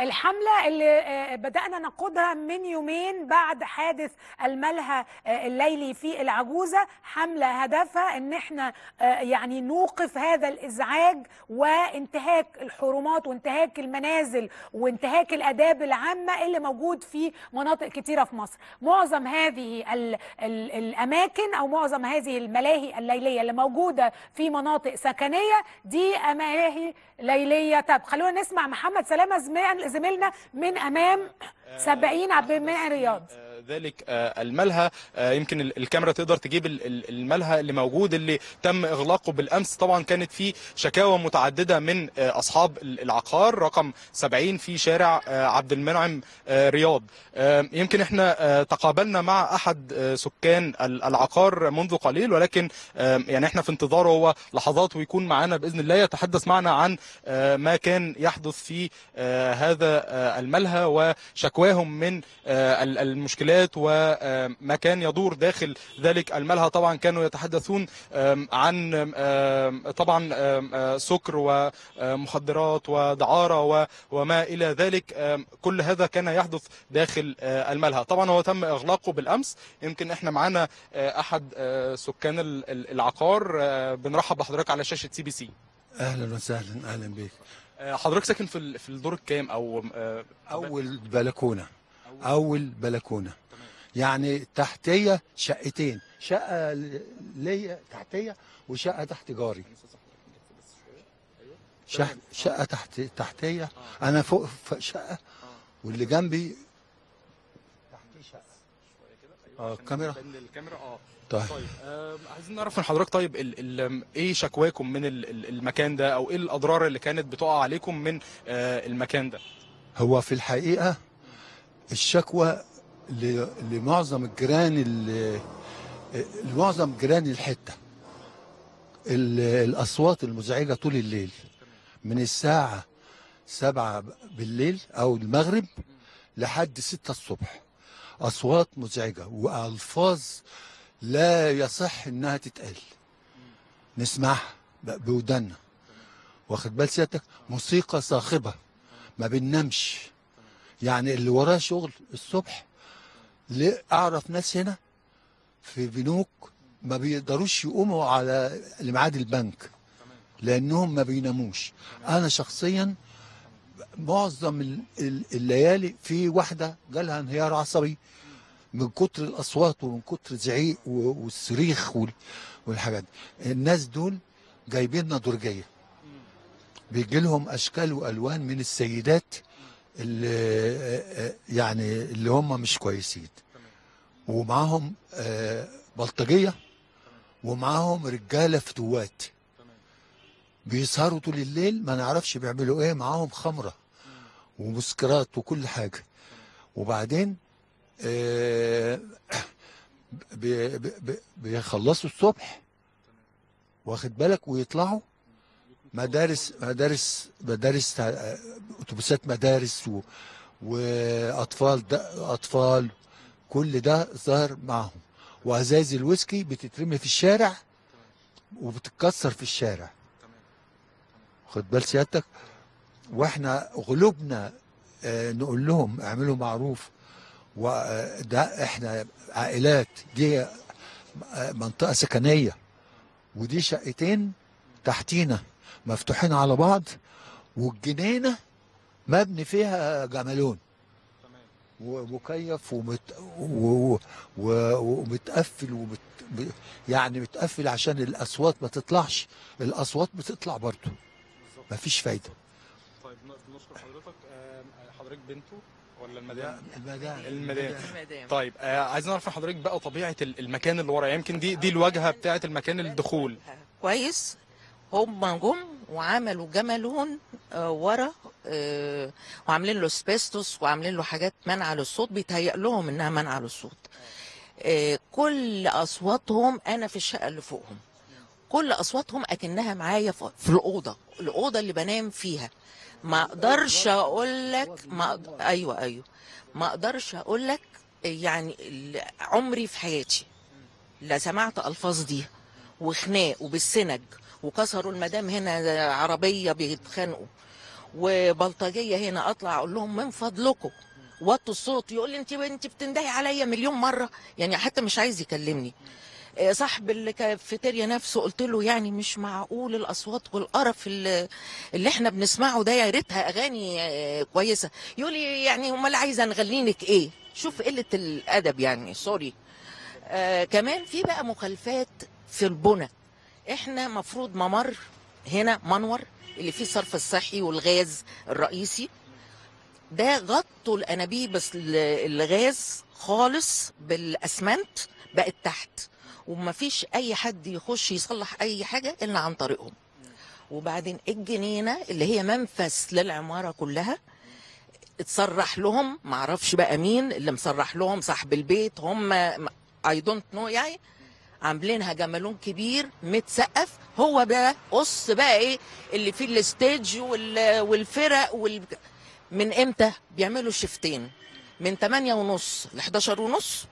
الحملة اللي آه، بدأنا نقودها من يومين بعد حادث الملهى آه، الليلي في العجوزة حملة هدفها ان احنا آه، يعني نوقف هذا الازعاج وانتهاك الحرمات وانتهاك المنازل وانتهاك الاداب العامة اللي موجود في مناطق كتيرة في مصر معظم هذه ال ال الاماكن او معظم هذه الملاهي الليلية اللي موجودة في مناطق سكنية دي ملاهي ليلية طب خلونا نسمع محمد سلامة زميل- زميلنا من امام 70 عبد المنعم رياض ذلك آه، الملهى آه، يمكن ال- الكاميرا تقدر تجيب ال- ال- الملهى اللي موجود اللي تم اغلاقه بالامس طبعا كانت في شكاوى متعدده من آه، اصحاب ال- العقار رقم 70 في شارع آه، عبد المنعم آه، رياض آه، يمكن احنا آه، تقابلنا مع احد آه، سكان ال- العقار منذ قليل ولكن آه، يعني احنا في انتظاره هو لحظات ويكون معنا باذن الله يتحدث معنا عن آه، ما كان يحدث في آه، هذا آه، الملهى وشكواهم من آه، ال- المشكلات وما كان يدور داخل ذلك الملهى طبعا كانوا يتحدثون آم، عن آم، طبعا آم، آه، سكر ومخدرات ودعارة و- وما إلى ذلك آم، كل هذا كان يحدث داخل آه، الملهى طبعا هو تم إغلاقه بالأمس يمكن احنا معانا آه، أحد آه، سكان ال- ال- العقار آه، بنرحب بحضرتك على شاشة سي بي سي اهلا وسهلا اهلا بك آه، حضرتك ساكن في ال- في الدور الكام او آه، اول بلكونه اول بلكونه يعني تحتيه شقتين شقه ل- ليا تحتيه وشقه تحت جاري شقه شقه تحت تحتيه انا فوق في شقه واللي جنبي تحتيه شقه اه الكاميرا الكاميرا اه طيب طيب آه عايزين نعرف من حضرتك طيب ال ال ايه شكواكم من ال ال- المكان ده او ايه الاضرار اللي كانت بتقع عليكم من آه المكان ده هو في الحقيقة الشكوى ل- لمعظم الجيران ال- لمعظم جيران الحتة ال- الأصوات المزعجة طول الليل من الساعة سبعة بالليل أو المغرب لحد ستة الصبح أصوات مزعجة وألفاظ لا يصح إنها تتقال نسمعها ب- بودنا واخد بال سيادتك موسيقى صاخبة ما بننامش يعني اللي وراه شغل الصبح ليه اعرف ناس هنا في بنوك ما بيقدروش يقوموا على لميعاد البنك لانهم ما بيناموش انا شخصيا معظم ال- ال- الليالي في واحده جالها انهيار عصبي من كتر الاصوات ومن كتر الزعيق و- والصريخ وال- والحاجات دي الناس دول جايبين لنا درجيه بيجي لهم اشكال والوان من السيدات اللي يعني اللي هم مش كويسين ومعاهم آه، بلطجيه ومعاهم رجاله فتوات بيسهروا طول الليل ما نعرفش بيعملوا ايه معاهم خمره ومسكرات وكل حاجه وبعدين آه، بي- بي- بي- بيخلصوا الصبح واخد بالك ويطلعوا مدارس مدارس مدارس آه، اتوبيسات مدارس و... واطفال ده اطفال كل ده ظهر معهم وازايز الويسكي بتترمي في الشارع وبتتكسر في الشارع خد بال سيادتك واحنا غلوبنا آه، نقول لهم اعملوا معروف وده احنا عائلات دي آه، منطقه سكنيه ودي شقتين تحتينا مفتوحين على بعض والجنينه مبني فيها جمالون ومكيف ومت و- و- ومتقفل ومت ب- يعني متقفل عشان الاصوات ما تطلعش الاصوات بتطلع برضه مفيش فايده طيب بنشكر حضرتك حضرتك بنته ولا المدام المدام المدام مدام طيب آه عايزين نعرف من حضرتك بقى طبيعه ال- المكان اللي ورا يمكن دي دي الواجهه بتاعه المكان الدخول كويس هم جم وعملوا جملون آه، ورا آه، وعاملين له سبيستوس وعاملين له حاجات منع للصوت بيتهيأ لهم انها منع للصوت آه، كل اصواتهم انا في الشقه اللي فوقهم كل اصواتهم اكنها معايا في في الاوضه الاوضه اللي بنام فيها ما اقدرش اقول لك ما أقد- ايوه ايوه ما اقدرش اقول لك يعني ال- عمري في حياتي لا سمعت الفاظ دي وخناق وبالسنج وكسروا المدام هنا عربيه بيتخانقوا وبلطجيه هنا اطلع اقول لهم من فضلكم وطوا الصوت يقول لي انت انت بتندهي عليا مليون مره يعني حتى مش عايز يكلمني آه، صاحب الكافيتيريا نفسه قلت له يعني مش معقول الاصوات والقرف اللي, اللي احنا بنسمعه ده يا ريتها اغاني آه، كويسه يقول لي يعني امال عايزه نغني لك ايه شوف قله الادب يعني سوري آه كمان في بقى مخالفات في البنى احنا مفروض ممر هنا منور اللي فيه الصرف الصحي والغاز الرئيسي ده غطوا الانابيب بس ال- الغاز خالص بالاسمنت بقت تحت ومفيش اي حد يخش يصلح اي حاجه الا عن طريقهم وبعدين الجنينه اللي هي منفس للعماره كلها اتصرح لهم معرفش بقى مين اللي مصرح لهم صاحب البيت هم اي دونت نو يعني عاملينها جمالون كبير متسقف هو بقى قص بقى ايه اللي فيه الستيج وال- والفرق وال... من امتى بيعملوا شفتين من 8 ونص ل 11 ونص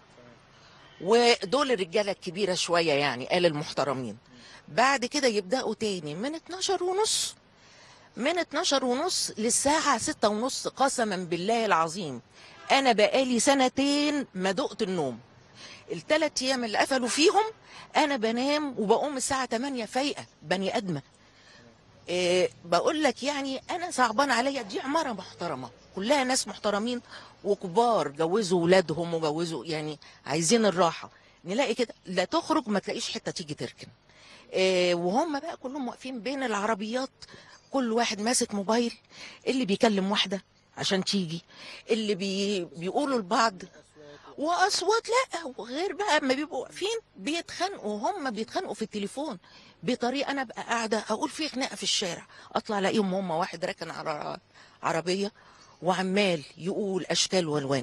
ودول الرجاله الكبيره شويه يعني قال المحترمين بعد كده يبداوا تاني من 12 ونص من 12 ونص للساعة 6 ونص قسما بالله العظيم أنا بقالي سنتين ما دقت النوم الثلاث أيام اللي قفلوا فيهم أنا بنام وبقوم الساعة 8 فايقة بني أدمة إيه بقول لك يعني أنا صعبان عليا دي عمارة محترمة كلها ناس محترمين وكبار جوزوا ولادهم وجوزوا يعني عايزين الراحة نلاقي كده لا تخرج ما تلاقيش حتة تيجي تركن إيه وهم بقى كلهم واقفين بين العربيات كل واحد ماسك موبايل اللي بيكلم واحدة عشان تيجي اللي بي بيقولوا لبعض واصوات لا وغير بقى اما بيبقوا واقفين بيتخانقوا هم بيتخانقوا في التليفون بطريقه انا ابقى قاعده اقول في خناقه في الشارع اطلع الاقيهم هم واحد راكن على عربيه وعمال يقول اشكال والوان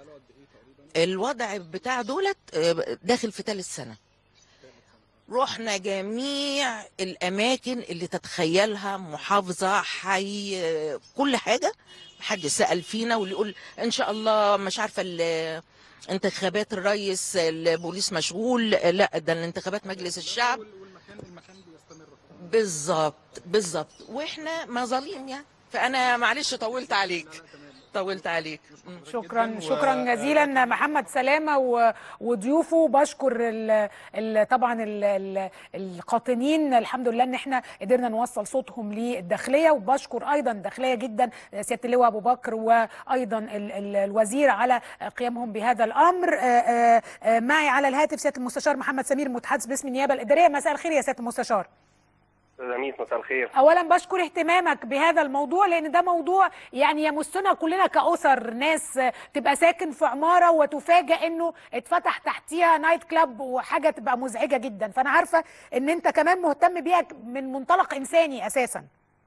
الوضع بتاع دولت آه، داخل في ثالث سنه رحنا جميع الاماكن اللي تتخيلها محافظه حي آه، كل حاجه محدش سال فينا واللي يقول ان شاء الله مش عارفه ال- انتخابات الرئيس البوليس مشغول لا ده الانتخابات مجلس الشعب بالظبط بالظبط واحنا مظالم يعني فانا معلش طولت عليك طولت عليك مم. شكرا جداً و- شكرا جزيلا محمد سلامه و- وضيوفه بشكر ال ال طبعا ال ال القاطنين الحمد لله ان احنا قدرنا نوصل صوتهم للداخليه وبشكر ايضا الداخليه جدا سياده اللواء ابو بكر وايضا ال ال الوزير على قيامهم بهذا الامر آه، آه، آه، معي على الهاتف سياده المستشار محمد سمير متحدث باسم النيابه الاداريه مساء الخير يا سياده المستشار استاذ اميس مساء الخير اولا بشكر اهتمامك بهذا الموضوع لان ده موضوع يعني يمسنا كلنا كاسر ناس تبقى ساكن في عماره وتفاجئ انه اتفتح تحتيها نايت كلاب وحاجه تبقى مزعجه جدا فانا عارفه ان انت كمان مهتم بيها من منطلق انساني اساسا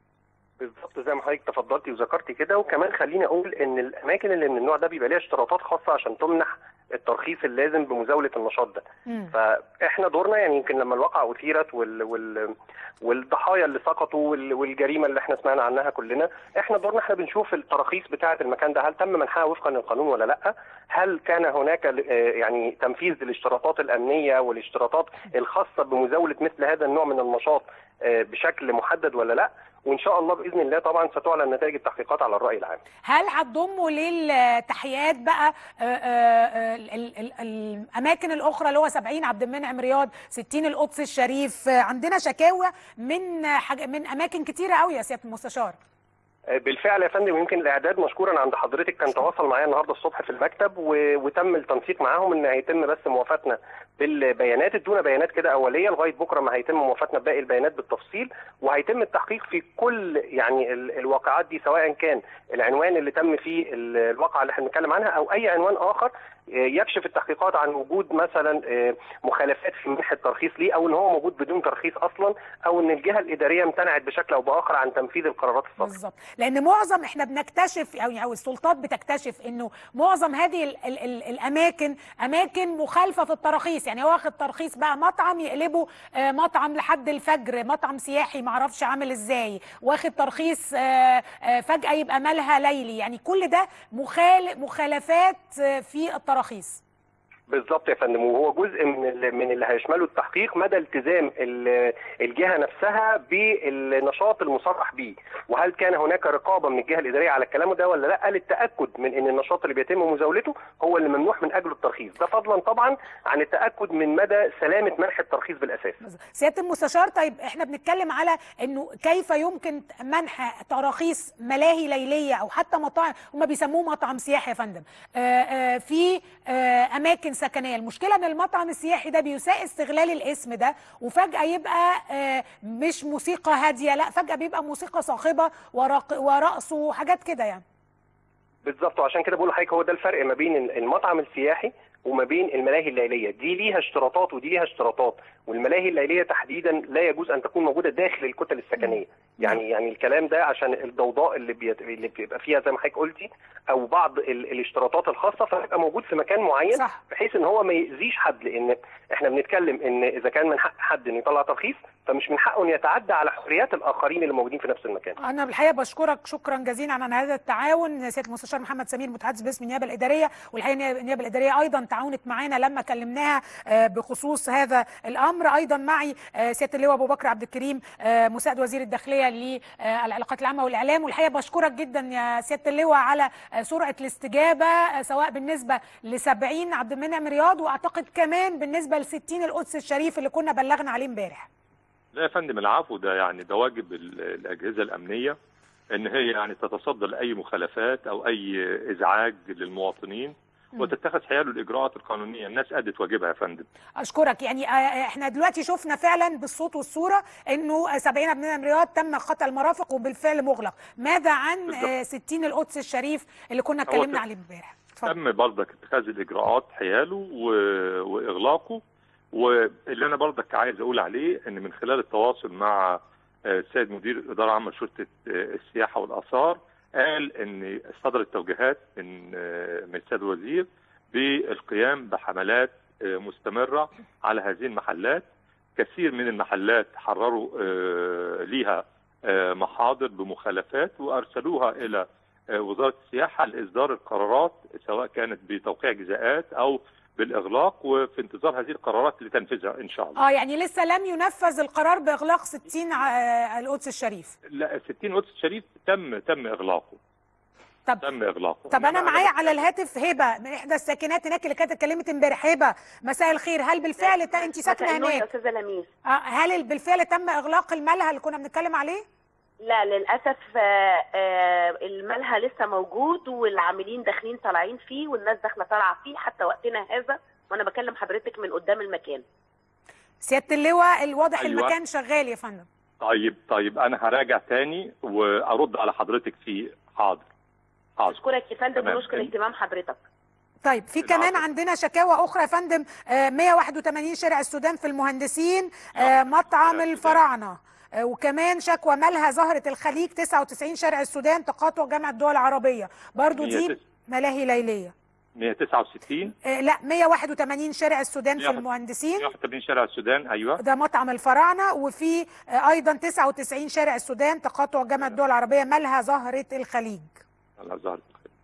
بالظبط زي ما حضرتك تفضلتي وذكرتي كده وكمان خليني اقول ان الاماكن اللي من النوع ده بيبقى ليها اشتراطات خاصه عشان تمنح الترخيص اللازم بمزاوله النشاط ده مم. فاحنا دورنا يعني يمكن لما الواقعه اثيرت وال وال والضحايا اللي سقطوا وال والجريمه اللي احنا سمعنا عنها كلنا احنا دورنا احنا بنشوف التراخيص بتاعه المكان ده هل تم منحها وفقا للقانون ولا لا هل كان هناك ل- آه يعني تنفيذ للاشتراطات الامنيه والاشتراطات الخاصه بمزاوله مثل هذا النوع من النشاط آه بشكل محدد ولا لا وان شاء الله باذن الله طبعا ستعلن نتائج التحقيقات على الراي العام هل هتضموا للتحيات بقى آه، آه، ال- ال- ال- الاماكن الاخرى اللي هو 70 عبد المنعم رياض 60 القدس الشريف آه، عندنا شكاوى من حاج... من اماكن كتيره قوي يا سياده المستشار بالفعل يا فندم يمكن الاعداد مشكورا عند حضرتك كان تواصل معايا النهارده الصبح في المكتب و... وتم التنسيق معاهم ان هيتم بس موافاتنا بالبيانات ادونا بيانات كده اوليه لغايه بكره ما هيتم موافاتنا بباقي البيانات بالتفصيل وهيتم التحقيق في كل يعني ال... الواقعات دي سواء كان العنوان اللي تم فيه ال- الواقعه اللي احنا بنتكلم عنها او اي عنوان اخر آه، يكشف التحقيقات عن وجود مثلا آه، مخالفات في منح الترخيص ليه او ان هو موجود بدون ترخيص اصلا او ان الجهه الاداريه امتنعت بشكل او باخر عن تنفيذ القرارات السابقه بالظبط لان معظم احنا بنكتشف او او السلطات بتكتشف انه معظم هذه ال ال ال الاماكن اماكن مخالفه في التراخيص يعني هو واخد ترخيص بقى مطعم يقلبه آه، مطعم لحد الفجر مطعم سياحي معرفش عامل ازاي واخد ترخيص آه، آه، فجاه يبقى مالها ليلي يعني كل ده مخال مخالفات آه، في التراخيص بالظبط يا فندم وهو جزء من ال- من اللي هيشمله التحقيق مدى التزام ال- الجهه نفسها بالنشاط المصرح به وهل كان هناك رقابه من الجهه الاداريه على الكلام ده ولا لا للتاكد من ان النشاط اللي بيتم مزاولته هو اللي ممنوح من اجله الترخيص ده فضلا طبعا عن التاكد من مدى سلامه منح الترخيص بالاساس سياده المستشار طيب احنا بنتكلم على انه كيف يمكن منح تراخيص ملاهي ليليه او حتى مطاعم هم بيسموه مطعم سياحي يا فندم آه، آه، في آه، اماكن سكنيه المشكله ان المطعم السياحي ده بيساء استغلال الاسم ده وفجاه يبقى آه، مش موسيقى هاديه لا فجاه بيبقى موسيقى صاخبه ورق- ورقص وحاجات كده يعني بالظبط وعشان كده بقول لحضرتك هو ده الفرق ما بين المطعم السياحي وما بين الملاهي الليليه دي ليها اشتراطات ودي ليها اشتراطات والملاهي الليليه تحديدا لا يجوز ان تكون موجوده داخل الكتل السكنيه يعني يعني الكلام ده عشان الضوضاء اللي بيت... اللي بيبقى فيها زي ما حضرتك قلتي او بعض ال... الاشتراطات الخاصه فيبقى موجود في مكان معين صح. بحيث ان هو ما يأذيش حد لان احنا بنتكلم ان اذا كان من حق حد انه يطلع ترخيص فمش من حقه ان يتعدى على حريات الاخرين اللي موجودين في نفس المكان انا بالحقيقه بشكرك شكرا جزيلا على هذا التعاون سياده المستشار محمد سمير متحدث باسم النيابه الاداريه والحقيقه النيابه الاداريه ايضا تعاونت معانا لما كلمناها آه، بخصوص هذا الامر ايضا معي آه، سياده اللواء ابو بكر عبد الكريم آه، مساعد وزير الداخليه للعلاقات العامه والاعلام والحقيقه بشكرك جدا يا سياده اللواء على آه، سرعه الاستجابه آه، سواء بالنسبه ل 70 عبد المنعم رياض واعتقد كمان بالنسبه ل 60 القدس الشريف اللي كنا بلغنا عليه امبارح لا يا فندم العفو ده يعني ده واجب ال- الاجهزه الامنيه ان هي يعني تتصدى لاي مخالفات او اي ازعاج للمواطنين وتتخذ حياله الاجراءات القانونيه الناس ادت واجبها يا فندم اشكرك يعني آه، احنا دلوقتي شفنا فعلا بالصوت والصوره انه 70 عبد المنعم رياض تم خط المرافق وبالفعل مغلق ماذا عن بالظبط. آه، 60 القدس الشريف اللي كنا هو اتكلمنا ت- عليه امبارح اتفضل تم برضك اتخاذ الاجراءات حياله و... واغلاقه واللي انا برضك عايز اقول عليه ان من خلال التواصل مع آه، السيد مدير الاداره العامه لشرطه آه، السياحه والاثار قال ان صدرت توجيهات من آه، من السيد الوزير بالقيام بحملات آه، مستمره على هذه المحلات كثير من المحلات حرروا آه، ليها آه، محاضر بمخالفات وارسلوها الى آه، وزاره السياحه لاصدار القرارات سواء كانت بتوقيع جزاءات او بالاغلاق وفي انتظار هذه القرارات لتنفيذها ان شاء الله. اه يعني لسه لم ينفذ القرار باغلاق 60 ع- القدس الشريف لا 60 قدس الشريف تم تم اغلاقه طب تم اغلاقه طب انا إنما معايا على الهاتف هبه من احدى الساكنات هناك اللي كانت اتكلمت امبارح هبه مساء الخير هل بالفعل ت- انت ساكنه مساء النور يا هناك استاذه لميس آه، هل بالفعل تم اغلاق الملهى اللي كنا بنتكلم عليه لا للاسف آه، آه، الملهى لسه موجود والعاملين داخلين طالعين فيه والناس داخله طالعه فيه حتى وقتنا هذا وانا بكلم حضرتك من قدام المكان سياده اللواء الواضح أيوة. المكان شغال يا فندم طيب طيب انا هراجع تاني وارد على حضرتك في حاضر حاضر اشكرك يا فندم تمام. ونشكر اهتمام حضرتك طيب في العفو. كمان عندنا شكاوى اخرى يا فندم آه، 181 شارع السودان في المهندسين آه، مطعم السودان. الفراعنه آه، وكمان شكوى مالها زهرة الخليج 99 شارع السودان تقاطع جامعة الدول العربية برضو دي 109 ملاهي ليلية 169 آه، لا 181 شارع السودان في 181 المهندسين 181 شارع السودان ايوه ده مطعم الفراعنة وفي آه، أيضا 99 شارع السودان تقاطع جامعة الدول العربية مالها زهرة الخليج الله ظهر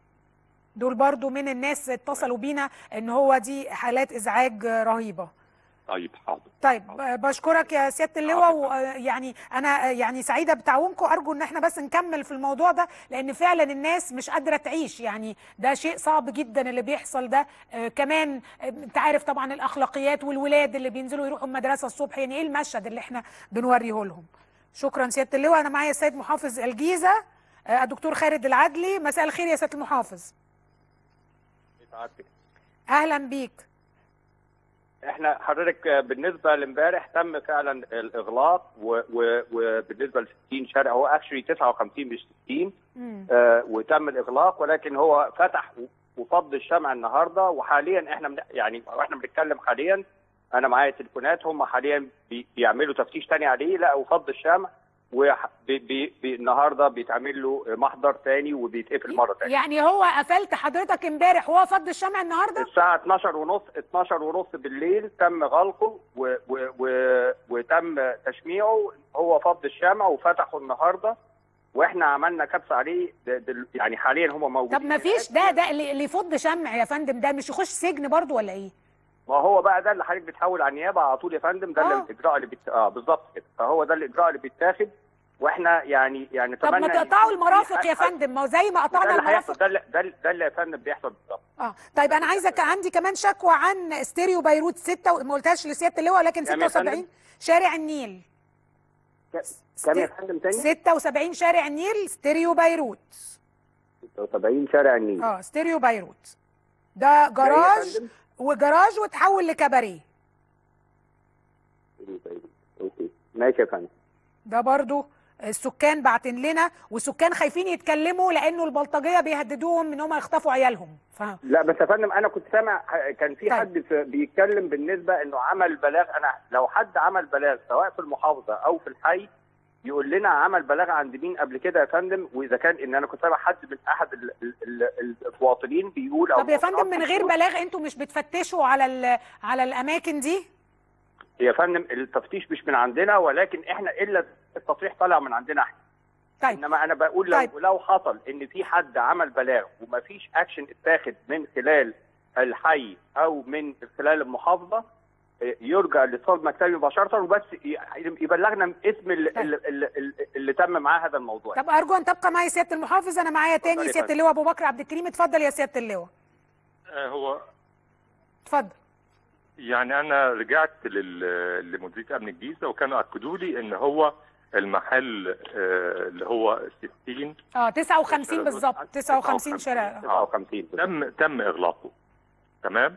دول برضو من الناس اتصلوا بينا ان هو دي حالات ازعاج آه، رهيبة طيب حاضر طيب ب- بشكرك يا سياده اللواء ويعني انا يعني سعيده بتعاونكم ارجو ان احنا بس نكمل في الموضوع ده لان فعلا الناس مش قادره تعيش يعني ده شيء صعب جدا اللي بيحصل ده آه كمان آه، انت عارف طبعا الاخلاقيات والولاد اللي بينزلوا يروحوا المدرسه الصبح يعني ايه المشهد اللي احنا بنوريه لهم شكرا سياده اللواء انا معايا السيد محافظ الجيزه آه، الدكتور خالد العدلي مساء الخير يا سياده المحافظ اهلا بيك احنا حضرتك بالنسبه لامبارح تم فعلا الاغلاق و- و- وبالنسبه ل 60 شارع هو اكشلي 59 مش 60 مم. آه وتم الاغلاق ولكن هو فتح وفض الشمع النهارده وحاليا احنا من يعني واحنا بنتكلم حاليا انا معايا تليفونات هم حاليا بي- بيعملوا تفتيش تاني عليه لقوا فض الشمع والنهارده بيتعمل له محضر تاني وبيتقفل مره تانية يعني هو قفلت حضرتك امبارح وهو فض الشمع النهارده الساعة 12 ونص 12 ونص بالليل تم غلقه و و و وتم تشميعه هو فض الشمع وفتحه النهارده واحنا عملنا كبس عليه د- دل يعني حاليا هم موجودين طب ما فيش ده ده اللي اللي يفض شمع يا فندم ده مش يخش سجن برضو ولا ايه؟ ما هو بقى ده اللي حضرتك بتحول على النيابه على طول يا فندم ده اللي آه. الاجراء اللي بت... اه بالظبط كده فهو ده الاجراء اللي بيتاخد واحنا يعني يعني طب ما نتمنى إن تقطعوا في المرافق يا حاجة- فندم ما هو زي ما وده قطعنا اللي هيحصل المرافق ده اللي ده اللي- ده اللي يا فندم بيحصل بالظبط اه طيب انا عايزه كان عندي كمان شكوى عن استيريو بيروت 6 ما قلتهاش لسياده اللواء ولكن كام يا 76 فندم؟ شارع النيل كام يا فندم تاني؟ 76 شارع النيل ستيريو بيروت 76 شارع النيل اه ستيريو بيروت ده جراج فندم؟ وجراج وتحول لكباريه اوكي ماشي يا فندم ده برضو السكان باعتين لنا والسكان خايفين يتكلموا لانه البلطجيه بيهددوهم ان هم يخطفوا عيالهم ف... لا بس يا فندم انا كنت سامع كان في طيب. حد في بيتكلم بالنسبه انه عمل بلاغ انا لو حد عمل بلاغ سواء في المحافظه او في الحي يقول لنا عمل بلاغ عند مين قبل كده يا فندم واذا كان ان انا كنت سامع حد من احد ال- ال- ال- المواطنين بيقول طب يا فندم من غير بلاغ انتوا مش بتفتشوا على ال... على الاماكن دي يا فندم التفتيش مش من عندنا ولكن احنا الا التصريح طالع من عندنا احنا طيب انما انا بقول لو طيب. لو حصل ان في حد عمل بلاغ ومفيش اكشن اتاخد من خلال الحي او من خلال المحافظه اه، يرجع لاتصال مكتبي مباشره وبس ي- يبلغنا اسم اللي, اللي, اللي, اللي تم معاه هذا الموضوع طب ارجو ان تبقى معي سياده المحافظ انا معايا اتفضل تاني يا سياده فندم. اللواء ابو بكر عبد الكريم اتفضل يا سياده اللواء آه، هو اتفضل يعني انا رجعت لل- لمديريه امن الجيزه وكانوا اكدوا لي ان هو المحل آه، اللي هو 60 اه 59 بالظبط 59 شارع 59 تم تم اغلاقه تمام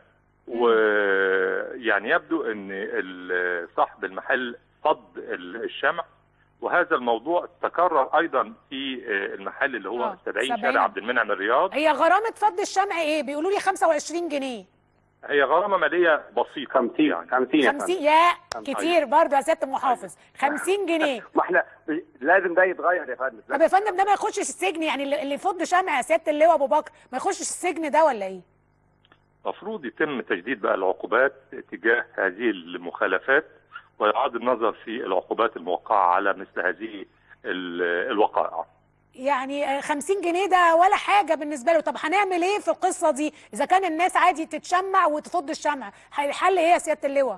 ويعني يبدو ان ال- صاحب المحل فض ال- الشمع وهذا الموضوع تكرر ايضا في آه، المحل اللي هو آه، 70 70. شارع عبد المنعم الرياض هي غرامه فض الشمع ايه بيقولوا لي 25 جنيه هي غرامه ماليه بسيطه 50 يعني 50 يا 50 فندم يا خمسين. كتير برضه يا سياده المحافظ 50 جنيه ما احنا لازم ده يتغير يا فندم طب يا فندم ده ما يخشش السجن يعني اللي اللي يفض شمع يا سياده اللواء ابو بكر ما يخشش السجن ده ولا ايه المفروض يتم تجديد بقى العقوبات تجاه هذه المخالفات وإعادة النظر في العقوبات الموقعة على مثل هذه ال- الوقائع يعني آه، 50 جنيه ده ولا حاجه بالنسبه له طب هنعمل ايه في القصه دي اذا كان الناس عادي تتشمع وتفض الشمع الحل ايه يا سياده اللواء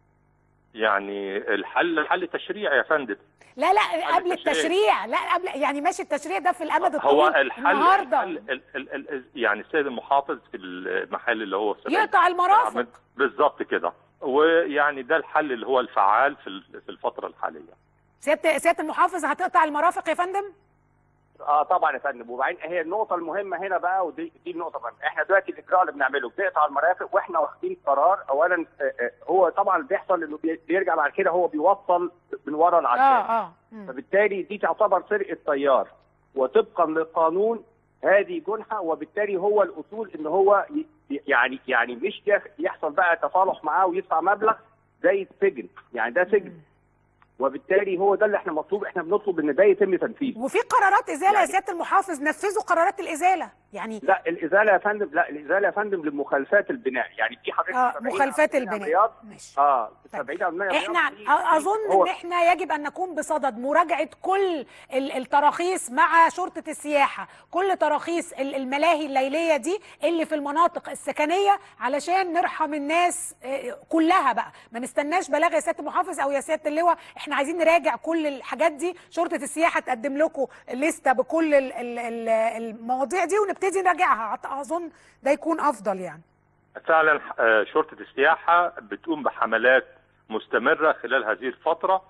يعني الحل حل تشريع يا فندم لا لا حل قبل التشريع. التشريع لا قبل يعني ماشي التشريع ده في الامد هو الطويل الحل النهارده الحل ال ال ال يعني السيد المحافظ في المحل اللي هو السبعين يقطع المرافق بالظبط كده ويعني ده الحل اللي هو الفعال في ال- في الفترة الحالية سياده سياده المحافظ هتقطع المرافق يا فندم اه طبعا يا فندم وبعدين هي النقطه المهمه هنا بقى ودي دي النقطه مهمه احنا دلوقتي الاجراء اللي بنعمله بنقطع المرافق واحنا واخدين قرار اولا آه، آه، هو طبعا اللي بيحصل انه بي- بيرجع بعد كده هو بيوصل من ورا العشان اه اه مم. فبالتالي دي تعتبر سرقه طيار وطبقا للقانون هذه جنحه وبالتالي هو الاصول ان هو ي- يعني يعني مش يخ- يحصل بقى تصالح معاه ويدفع مبلغ زي السجن يعني ده سجن وبالتالي هو ده اللي احنا مطلوب احنا بنطلب ان ده يتم تنفيذه وفي قرارات ازاله يا يعني- سياده المحافظ نفذوا قرارات الازاله يعني لا الازاله يا فندم لا الازاله يا فندم لمخالفات البناء يعني في حضرتك اه 70 مخالفات عندنا البناء رياض ماشي اه طيب. 70 عندنا رياض احنا دي- أ- اظن هو- ان احنا يجب ان نكون بصدد مراجعه كل ال- التراخيص مع شرطه السياحه كل تراخيص ال- الملاهي الليليه دي اللي في المناطق السكنيه علشان نرحم الناس آه، كلها بقى ما نستناش بلاغ يا سياده المحافظ او يا سياده اللواء احنا عايزين نراجع كل الحاجات دي شرطه السياحه تقدم لكم لسته بكل ال- ال- ال- المواضيع دي ونبتدي نراجعها أعت- اظن ده يكون افضل يعني فعلا آه، شرطة السياحة بتقوم بحملات مستمرة خلال هذه الفترة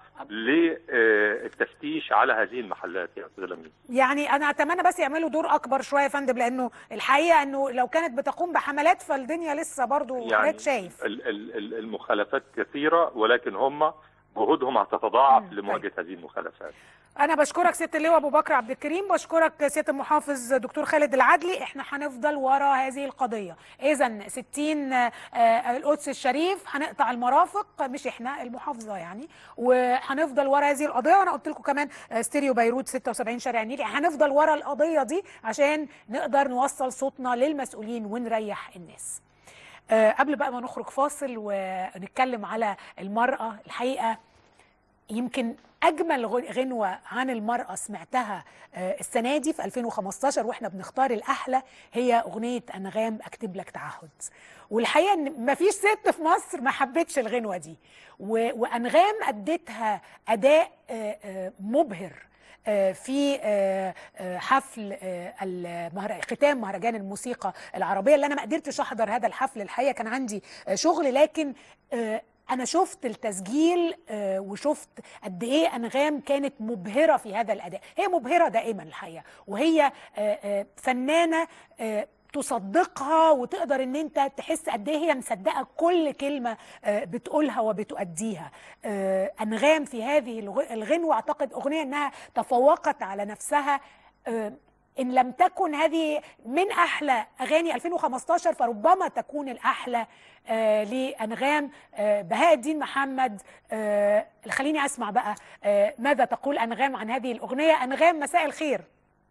للتفتيش على هذه المحلات يا أستاذ لميس يعني انا اتمنى بس يعملوا دور اكبر شويه يا فندم لانه الحقيقه انه لو كانت بتقوم بحملات فالدنيا لسه برضو يعني حضرتك شايف ال- ال- ال- المخالفات كثيرة ولكن هم جهودهم هتتضاعف مم. لمواجهة هذه المخالفات انا بشكرك سياده اللواء ابو بكر عبد الكريم بشكرك سياده المحافظ دكتور خالد العدلي احنا هنفضل ورا هذه القضيه اذا 60 آه، آه، القدس الشريف هنقطع المرافق مش احنا المحافظه يعني وهنفضل ورا هذه القضيه وانا قلت لكم كمان آه، ستيريو بيروت 76 شارع النيل هنفضل ورا القضيه دي عشان نقدر نوصل صوتنا للمسؤولين ونريح الناس آه، قبل بقى ما نخرج فاصل ونتكلم على المرأة الحقيقة يمكن اجمل غ- غنوه عن المراه سمعتها آه، السنه دي في 2015 واحنا بنختار الاحلى هي اغنيه انغام اكتب لك تعهد والحقيقه ان مفيش ست في مصر ما حبتش الغنوه دي و- وانغام ادتها اداء آه، آه، مبهر آه، في آه، آه، حفل آه، المهر- ختام مهرجان الموسيقى العربيه اللي انا ما قدرتش احضر هذا الحفل الحقيقه كان عندي آه، شغل لكن آه، انا شفت التسجيل آه، وشفت قد ايه انغام كانت مبهره في هذا الاداء هي مبهره دائما الحقيقه وهي آه، آه، فنانه آه، تصدقها وتقدر ان انت تحس قد ايه هي مصدقه كل كلمه آه، بتقولها وبتؤديها آه، انغام في هذه الغ- الغنوه اعتقد اغنيه انها تفوقت على نفسها آه، ان لم تكن هذه من احلى اغاني 2015 فربما تكون الاحلى آه لانغام آه بهاء الدين محمد آه خليني اسمع بقى آه ماذا تقول انغام عن هذه الاغنيه انغام مساء الخير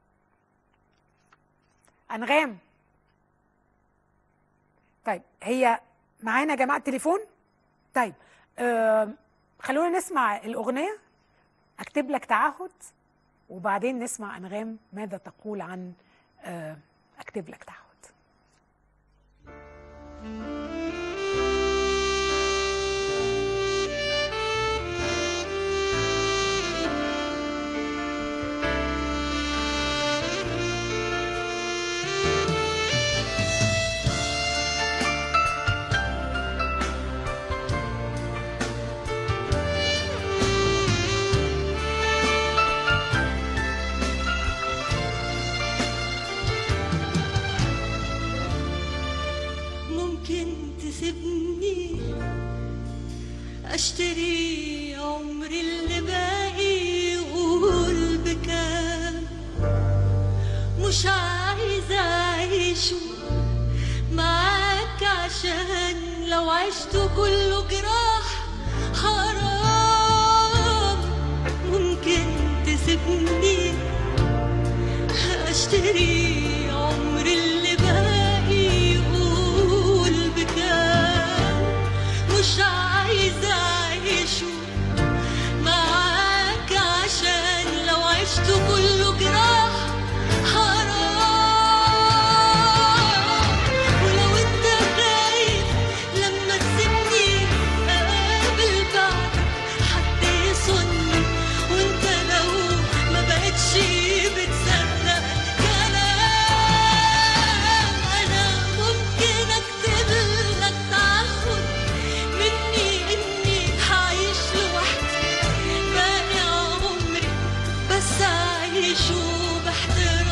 انغام طيب هي معانا يا جماعه التليفون طيب آه خلونا نسمع الاغنيه اكتب لك تعهد وبعدين نسمع انغام ماذا تقول عن آه، اكتب لك تعهد ممكن تسيبني اشتري عمري اللي باقي قول بكام مش عايزة اعيشه معاك عشان لو عشت كله جراح حرام ممكن تسيبني اشتري عمري اللي باقي قول بكام مش عايزة اعيشه معاك عشان لو عشت كله جراح حرام ولو انت خايف لما تسيبني اقابل بعدك حد يصني وانت لو ما بقتش بتصدق كلام انا ممكن اكتب لك تعهد مني اني هعيش لوحدي باقي عمري بس اعيشه باحترام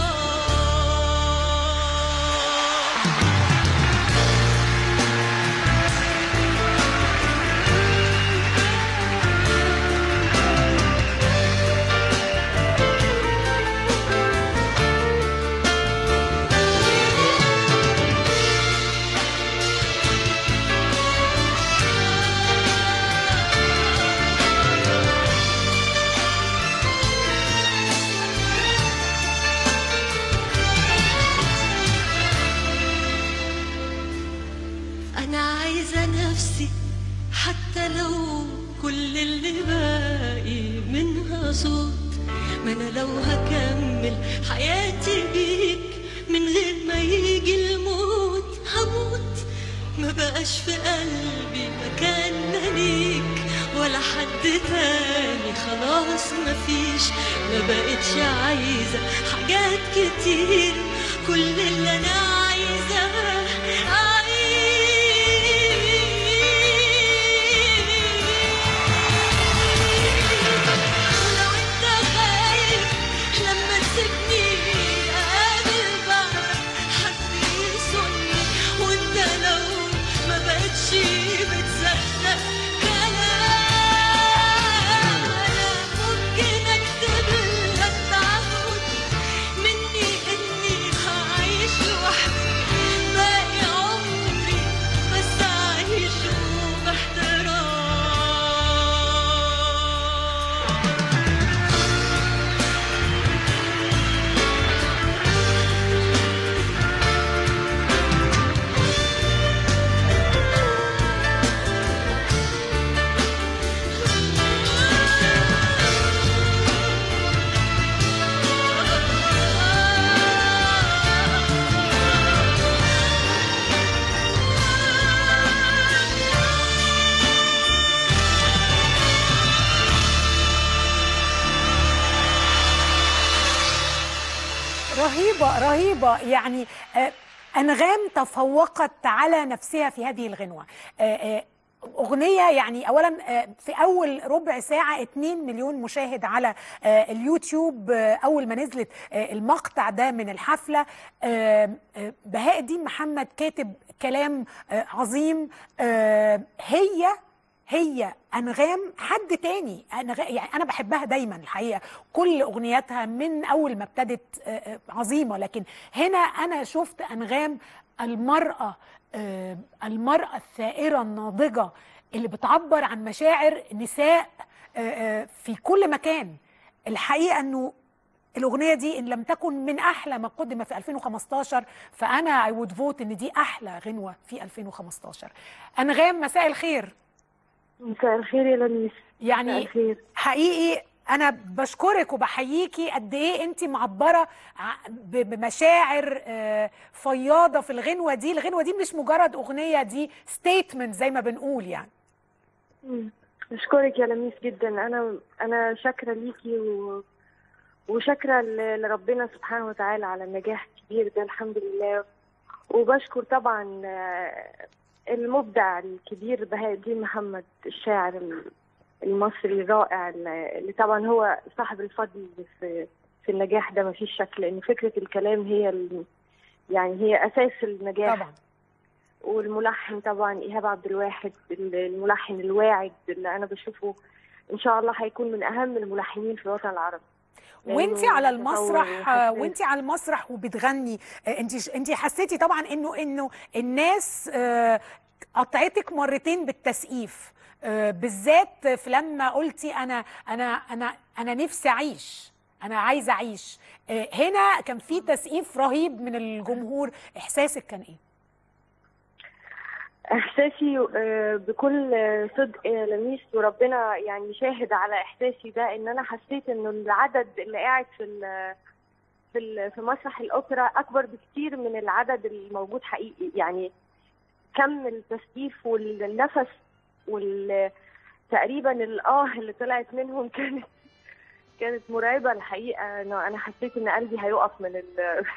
أنا عايزة نفسي حتى لو كل اللي باقي منها صوت ما أنا لو هكمل حياتي بيك من غير ما يجي الموت هموت ما بقاش في قلبي مكان لا ليك ولا حد تاني خلاص مفيش ما بقتش عايزة حاجات كتير كل اللي أنا عايزاه ولو انت خايف لما تسيبني اقابل بعدك حد يصني وانت لو ما بقتش بتصدق كلام انا ممكن اكتب لك تعهد مني اني هعيش لوحدي باقي عمري بس اعيشه باحترام رهيبة رهيبة يعني آه، أنغام تفوقت على نفسها في هذه الغنوة آه، آه، أغنية يعني أولا آه، في أول ربع ساعة 2 مليون مشاهد على آه، اليوتيوب آه، أول ما نزلت آه، المقطع ده من الحفلة آه، آه، بهاء الدين محمد كاتب كلام آه، عظيم آه، هي هي انغام حد تاني أنغ... يعني انا بحبها دايما الحقيقه كل اغنياتها من اول ما ابتدت آه، آه، عظيمه لكن هنا انا شفت انغام المراه آه، المراه الثائره الناضجه اللي بتعبر عن مشاعر نساء آه، آه، في كل مكان الحقيقه انه الاغنيه دي ان لم تكن من احلى ما قدم في 2015 فانا اي وود فوت ان دي احلى غنوه في 2015 انغام مساء الخير مساء الخير يا لميس مساء يعني الخير حقيقي انا بشكرك وبحييكي قد ايه انت معبره ع- ب- بمشاعر آه، فياضه في الغنوه دي الغنوه دي مش مجرد اغنيه دي ستيتمنت زي ما بنقول يعني مم. أشكرك يا لميس جدا أنا أنا شاكرة ليكي و... وشاكرة ل- لربنا سبحانه وتعالى على النجاح الكبير ده الحمد لله وبشكر طبعا آه، المبدع الكبير بهاء الدين محمد الشاعر ال- المصري الرائع اللي اللي طبعا هو صاحب الفضل في في النجاح ده مفيش شك لأن فكرة الكلام هي ال... يعني هي أساس النجاح طبعا والملحن طبعا ايهاب عبد الواحد الملحن الواعد اللي انا بشوفه ان شاء الله هيكون من اهم الملحنين في الوطن العربي لأنه وانت على متطور المسرح آه، وحساس. وانت على المسرح وبتغني آه، انت انت حسيتي طبعا انه انه الناس آه، قطعتك مرتين بالتسقيف آه، بالذات في لما قلتي انا انا انا انا نفسي اعيش انا عايزه اعيش آه، هنا كان في تسقيف رهيب من الجمهور احساسك كان ايه احساسي آه، بكل آه، صدق يا لميس وربنا يعني شاهد على احساسي ده ان انا حسيت انه العدد اللي قاعد في ال- في ال- في مسرح الاوبرا اكبر بكتير من العدد الموجود حقيقي يعني كم التسقيف والنفس وال تقريبا الاه اللي طلعت منهم كانت كانت مرعبه الحقيقه انه انا حسيت ان قلبي هيقف من ال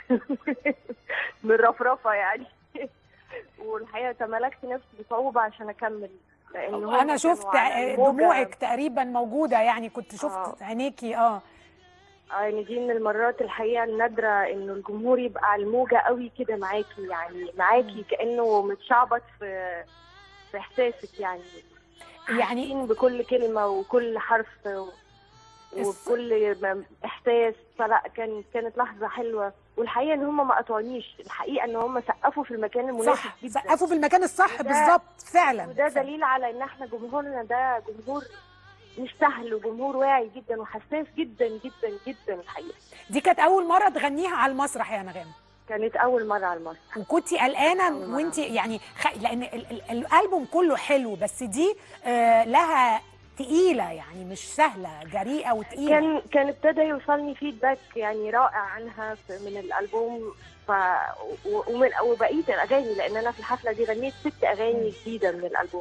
من الرفرفه يعني والحقيقه تملكت نفسي بصعوبه عشان اكمل لان هم انا شفت كانوا على آه، الموجة. دموعك تقريبا موجوده يعني كنت شفت آه. عينيكي اه يعني دي من المرات الحقيقه النادره انه الجمهور يبقى على الموجه قوي كده معاكي يعني معاكي كانه متشعبط في في احساسك يعني يعني حاسين بكل كلمه وكل حرف و- وبكل م- احساس فلا كان كانت لحظه حلوه والحقيقه ان هم ما قطعونيش الحقيقه ان هم سقفوا في المكان المناسب صح جدا سقفوا في المكان الصح وده- بالظبط فعلا وده دليل على ان احنا جمهورنا ده جمهور مش سهل وجمهور واعي جدا وحساس جدا جدا جدا الحقيقه دي كانت اول مره تغنيها على المسرح يا نغام كانت اول مره على المسرح وكنتي قلقانه وانت يعني خ... لان ال... ال... الالبوم كله حلو بس دي آه لها تقيله يعني مش سهله جريئه وتقيله كان كان ابتدى يوصلني فيدباك يعني رائع عنها في- من الالبوم ف و- ومن وبقيه الاغاني لان انا في الحفله دي غنيت ست اغاني جديده من الالبوم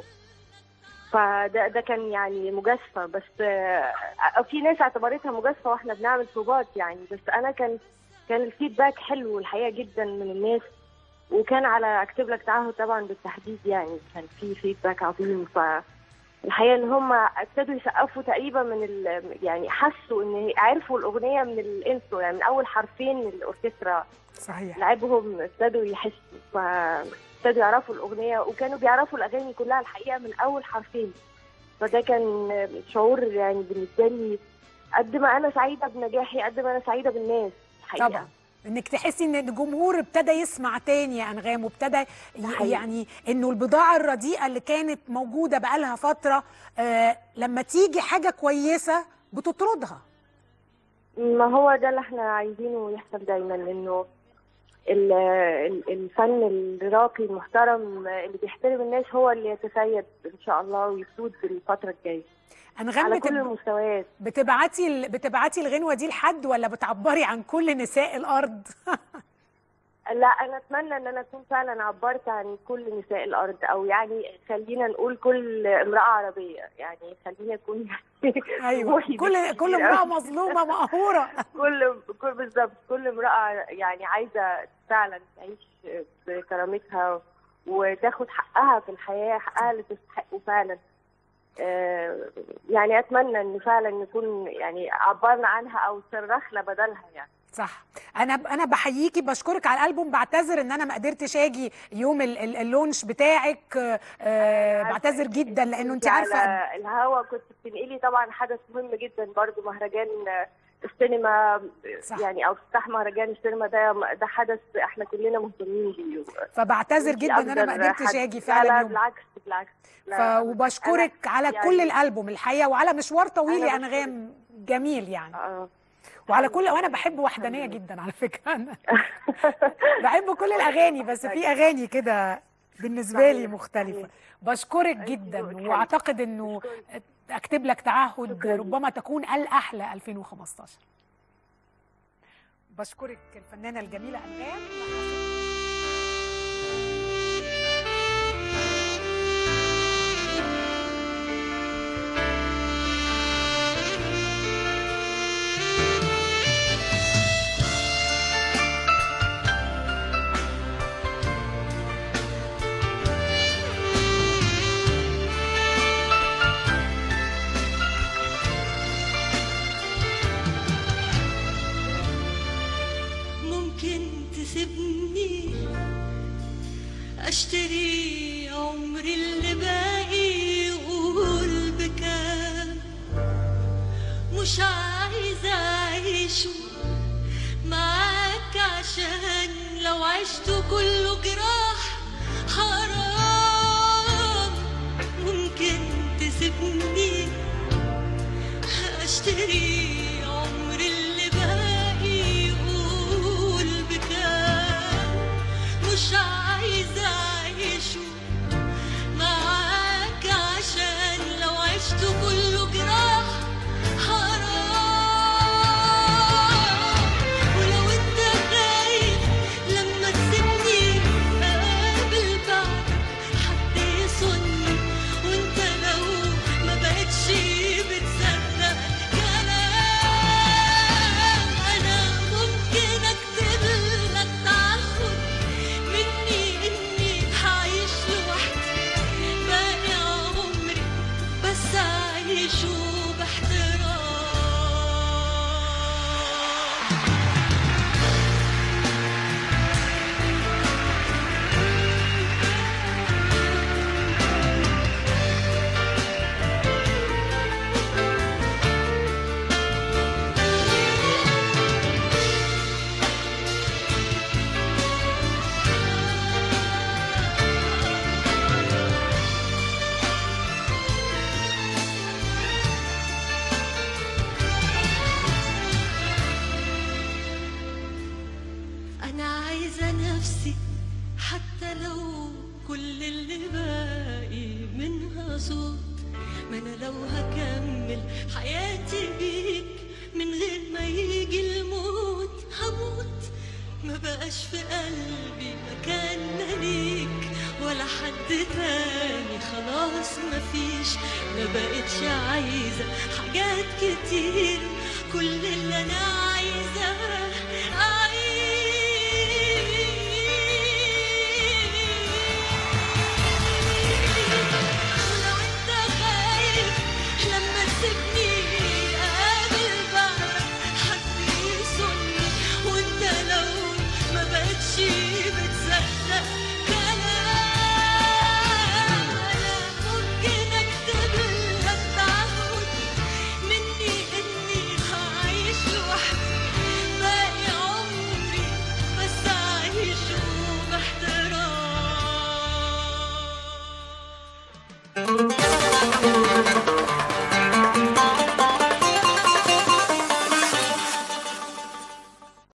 فده ده كان يعني مجازفه بس آه، في ناس اعتبرتها مجازفه واحنا بنعمل بروفات يعني بس انا كان كان الفيدباك حلو الحقيقه جدا من الناس وكان على اكتب لك تعهد طبعا بالتحديد يعني كان في فيدباك عظيم ف الحقيقه ان هم ابتدوا يسقفوا تقريبا من ال يعني حسوا ان عرفوا الاغنيه من الانترو يعني من اول حرفين الاوركسترا صحيح لعبهم ابتدوا يحسوا فابتدوا يعرفوا الاغنيه وكانوا بيعرفوا الاغاني كلها الحقيقه من اول حرفين فده كان شعور يعني بالنسبه لي قد ما انا سعيده بنجاحي قد ما انا سعيده بالناس الحقيقه طبعا انك تحسي ان الجمهور ابتدى يسمع تاني يا انغام وابتدى ي- حقيقي. يعني انه البضاعه الرديئه اللي كانت موجوده بقالها فتره آه لما تيجي حاجه كويسه بتطردها ما هو ده اللي احنا عايزينه يحصل دايما انه ال- ال- الفن الراقي المحترم اللي بيحترم الناس هو اللي يتسيد ان شاء الله ويسود الفتره الجايه انغام على بتب- كل المستويات بتبعتي ال- بتبعتي الغنوه دي لحد ولا بتعبري عن كل نساء الارض لا انا اتمنى ان انا اكون فعلا عبرت عن كل نساء الارض او يعني خلينا نقول كل امراه عربيه يعني خلينا اكون ايوه طموحي كل بكتير كل أوي. امراه مظلومه مقهوره كل كل بالظبط كل امراه يعني عايزه فعلا تعيش بكرامتها وتاخد حقها في الحياه حقها اللي تستحقه فعلا آه، يعني اتمنى ان فعلا نكون يعني عبرنا عنها او صرخنا بدلها يعني صح انا انا بحييكي بشكرك على الالبوم بعتذر ان انا ما قدرتش اجي يوم ال- ال- اللونش بتاعك آه، آه، بعتذر جدا لانه انت عارفه على الهوا كنت بتنقلي طبعا حدث مهم جدا برضو مهرجان السينما صح. يعني او افتتاح مهرجان السينما ده ده حدث احنا كلنا مهتمين بيه فبعتذر وانتي جدا ان انا ما أقدر قدرتش حد- اجي لا فعلا لا يوم بالعكس بالعكس ف... لا، وبشكرك أنا على يعني- كل الالبوم الحقيقه وعلى مشوار طويل أنا يا انغام جميل يعني آه. وعلى كل وانا بحب وحدانيه جدا على فكره انا بحب كل الاغاني بس في اغاني كده بالنسبه لي صحيح، مختلفه صحيح. بشكرك جدا واعتقد انه اكتب لك تعهد شكراً. ربما تكون الاحلى 2015 بشكرك الفنانه الجميله انغام ممكن تسيبني اشتري عمري اللي باقي قول بكام مش عايزة اعيشه معاك عشان لو عشت كله جراح حرام ممكن تسيبني اشتري عمري اللي باقي قول بكام مش عايزة اعيشه معاك عشان لو عشت كله جراح حرام ولو انت خايف لما تسيبني اقابل بعدك حد يصني وانت لو ما بقتش بتصدق كلام انا ممكن اكتب لك تعهد مني اني هعيش لوحدي باقي عمري بس اعيشه باحترام أنا عايزة نفسي حتى لو كل اللي باقي منها صوت ما أنا لو هكمل حياتي بيك من غير ما يجي الموت هموت ما بقاش في قلبي مكان لا ليك ولا حد تاني خلاص مفيش ما بقتش عايزة حاجات كتير كل اللي أنا عايزاه ولو انت خايف لما تسيبني اقابل بعدك حد يصني وانت لو ما بقتش بتصدق كلام انا ممكن اكتب لك تعهد مني اني هعيش لوحدي باقي عمري بس اعيشه باحترام